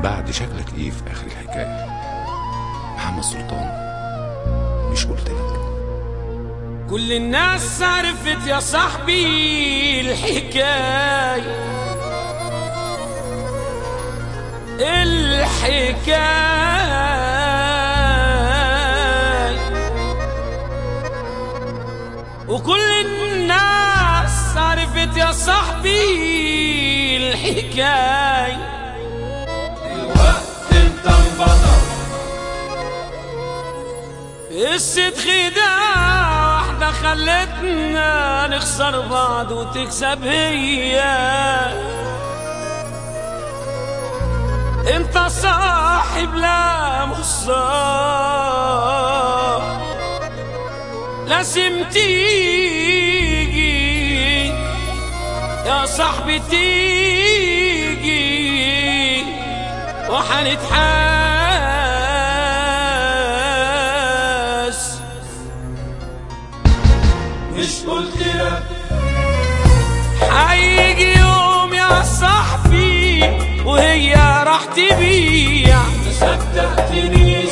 بعد شكلك ايه في اخر الحكايه محمد سلطان مش قلت لك كل الناس عرفت يا صاحبي الحكاية الحكاية وكل الناس عرفت يا صاحبي الحكاية الوقت انت انبطل قصة خداع واحدة خلتنا نخسر بعض وتكسب هي انت صاحب لا مصاب لازم تيجي يا صاحبي تيجي وحنتحاس مش قلت لك هيجي يوم يا صاحبي وهي راح تبيع ما صدقتنيش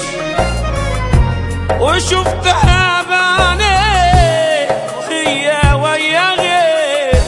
وشفتها بعيني وهي ويا غير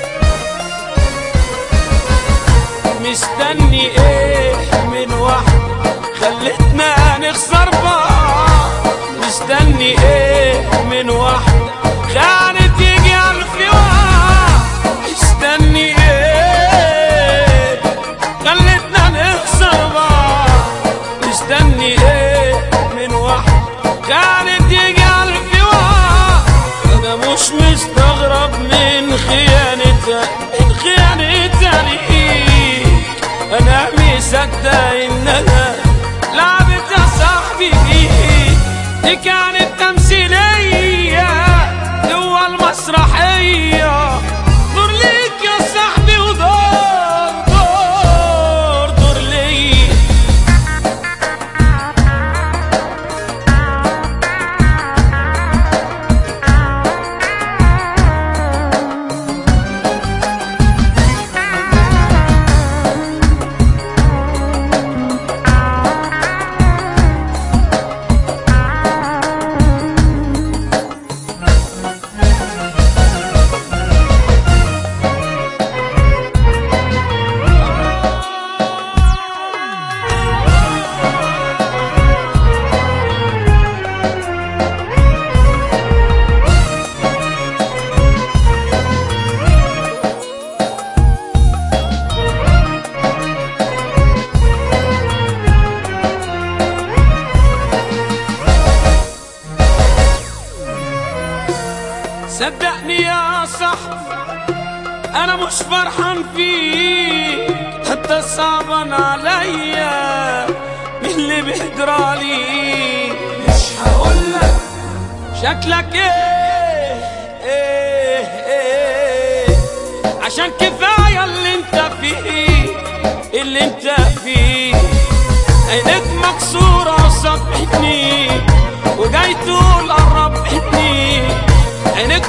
مستني ايه من واحدة خلتنا نخسر بعض مستني ايه من واحدة كانت يجي ألف واحد مستني ايه خلتنا نخسر بعض مستني ايه من واحد كانت يجي ألف واحد انا مش مستغرب من خيانتها من خيانتها ليك انا مصدق انها لعبت يا صاحبي بيك دي كانت تمثيلية جوا المسرحية دور ليك يا صاحبي ودور دور دور ليك صدقني يا صاحبي انا مش فرحان فيك حتى صعبان عليا من اللي بيجرالي مش هقولك شكلك ايه ايه ايه عشان كفايه اللي انت فيه اللي انت فيه عينك مكسوره صبحتني وجاي تقول قربتني عينك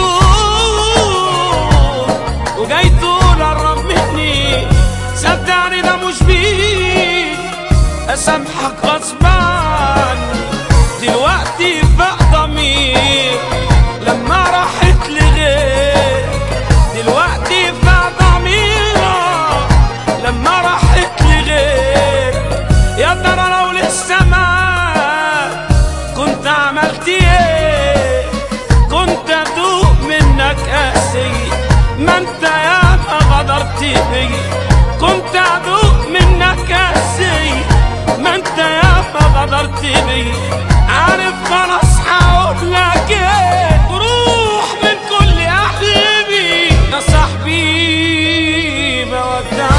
مكسور وجاي تقول قرب مني صدقني ده مش بيك اسامحك غصب عني دلوقتي بقى ضمير لما راحت لغير دلوقتي بقى ضميرك لما راحت لغير يا ترى لو لسه ما كنت عملت ايه كنت ادوق منك قاسي ما انت يا ما غدرت بي كنت ادوق منك قاسي ما انت يا ما غدرت بي عارف خلاص هقول لك ايه روح من كل احلامي يا صاحبي بودعك